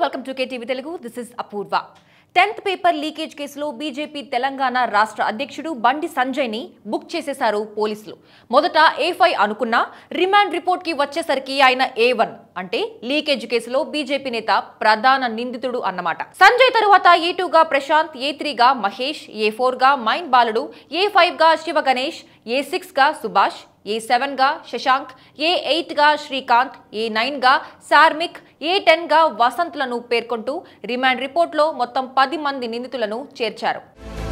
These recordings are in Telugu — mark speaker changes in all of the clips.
Speaker 1: welcome to KTV Telugu this is Apoorva tenth paper leakage కేసులో బీజేపీ తెలంగాణ రాష్ట్ర అధ్యక్షుడు బండి సంజయ్ ని బుక్ చేసేశారు పోలీసులు మొదట ఏ ఫైవ్ అనుకున్నా రిమాండ్ రిపోర్ట్ కి వచ్చేసరికి ఆయన ఏ వన్ అంటే లీకేజ్ కేసులో బీజేపీ నేత ప్రధాన నిందితుడు అన్నమాట సంజయ్ తరువాత ఏ గా ప్రశాంత్ ఏ గా మహేష్ ఏ గా మైండ్ బాలుడు ఏ గా శివ గణేష్ ఏ గా సుభాష్ ఏ సెవెన్గా శశాంక్ ఏ ఎయిట్గా శ్రీకాంత్ ఏ నైన్గా సార్మిక్ ఏ టెన్గా వసంత్లను పేర్కొంటూ రిమాండ్ రిపోర్ట్లో మొత్తం పది మంది నిందితులను చేర్చారు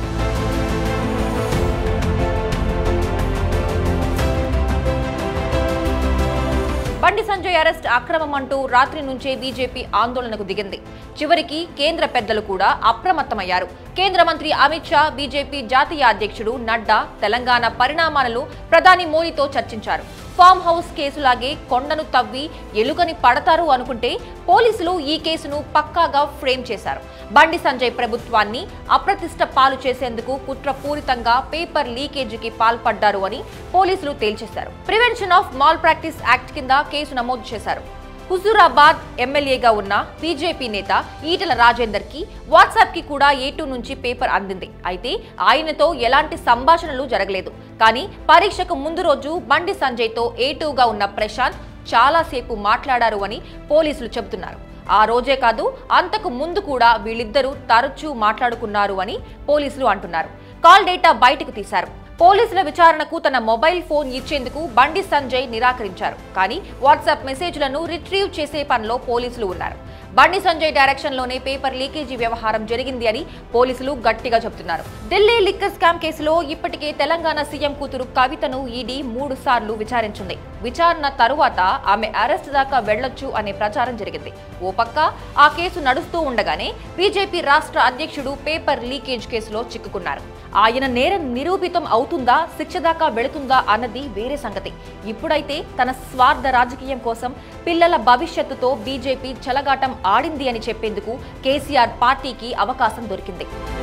Speaker 1: బండి సంజయ్ అరెస్ట్ అక్రమం అంటూ రాత్రి నుంచే బీజేపీ ఆందోళనకు దిగింది చివరికి కేంద్ర పెద్దలు కూడా అప్రమత్తమయ్యారు కేంద్ర మంత్రి అమిత్ షా బీజేపీ జాతీయ అధ్యక్షుడు నడ్డా తెలంగాణ పరిణామాలను ప్రధాని మోడీతో చర్చించారు ఫామ్ హౌస్ కేసులాగే కొండను తవ్వి ఎలుకని పడతారు అనుకుంటే పోలీసులు ఈ కేసును పక్కాగా ఫ్రేమ్ చేశారు బండి సంజయ్ ప్రభుత్వాన్ని అప్రతిష్ట పాలు చేసేందుకు కుట్రపూరితంగా పేపర్ లీకేజీకి పాల్పడ్డారు అని పోలీసులు తేల్చేశారు prevention of malpractice act కింద కేసు నమోదు చేశారు హుజూరాబాద్ ఎమ్మెల్యేగా ఉన్న బీజేపీ నేత ఈటల రాజేందర్ కి వాట్సాప్ కి కూడా ఏటూ నుంచి పేపర్ అందింది అయితే ఆయనతో ఎలాంటి సంభాషణలు జరగలేదు కానీ పరీక్షకు ముందు రోజు బండి సంజయ్ తో ఏటూగా ఉన్న ప్రశాంత్ చాలాసేపు మాట్లాడారు అని పోలీసులు చెబుతున్నారు ఆ రోజే కాదు అంతకు ముందు కూడా వీళ్ళిద్దరూ తరచూ మాట్లాడుకున్నారు అని పోలీసులు అంటున్నారు కాల్ డేటా బయటకు తీశారు పోలీసుల విచారణకు తన మొబైల్ ఫోన్ ఇచ్చేందుకు బండి సంజయ్ నిరాకరించారు కానీ వాట్సాప్ మెసేజ్లను రిట్రీవ్ చేసే పనిలో పోలీసులు ఉన్నారు బండి సంజయ్ డైరెక్షన్ లోనే పేపర్ లీకేజీ వ్యవహారం జరిగింది అని పోలీసులు గట్టిగా చెబుతున్నారు ఢిల్లీ లిక్కర్ స్కామ్ కేసులో ఇప్పటికే తెలంగాణ సీఎం కూతురు కవితను ఈడీ మూడు సార్లు విచారించింది విచారణ తరువాత ఆమె అరెస్ట్ దాకా వెళ్లొచ్చు అనే ప్రచారం జరిగింది ఓ పక్క ఆ కేసు నడుస్తూ ఉండగానే బీజేపీ రాష్ట్ర అధ్యక్షుడు పేపర్ లీకేజ్ కేసులో చిక్కుకున్నారు ఆయన నేరం నిరూపితం అవుతుందా శిక్ష దాకా వెళుతుందా అన్నది వేరే సంగతి ఇప్పుడైతే తన స్వార్థ రాజకీయం కోసం పిల్లల భవిష్యత్తుతో బీజేపీ చెలగాటం ఆడింది అని చెప్పేందుకు కేసీఆర్ పార్టీకి అవకాశం దొరికింది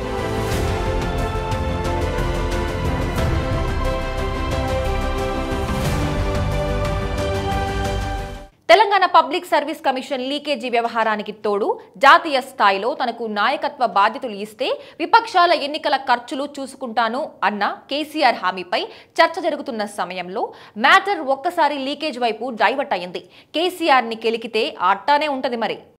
Speaker 1: తెలంగాణ పబ్లిక్ సర్వీస్ కమిషన్ లీకేజీ వ్యవహారానికి తోడు జాతీయ స్థాయిలో తనకు నాయకత్వ బాధ్యతలు ఇస్తే విపక్షాల ఎన్నికల ఖర్చులు చూసుకుంటాను అన్న కేసీఆర్ హామీపై చర్చ జరుగుతున్న సమయంలో మ్యాటర్ ఒక్కసారి లీకేజ్ వైపు డైవర్ట్ అయింది కేసీఆర్ ని కెలికితే అట్టానే ఉంటది మరి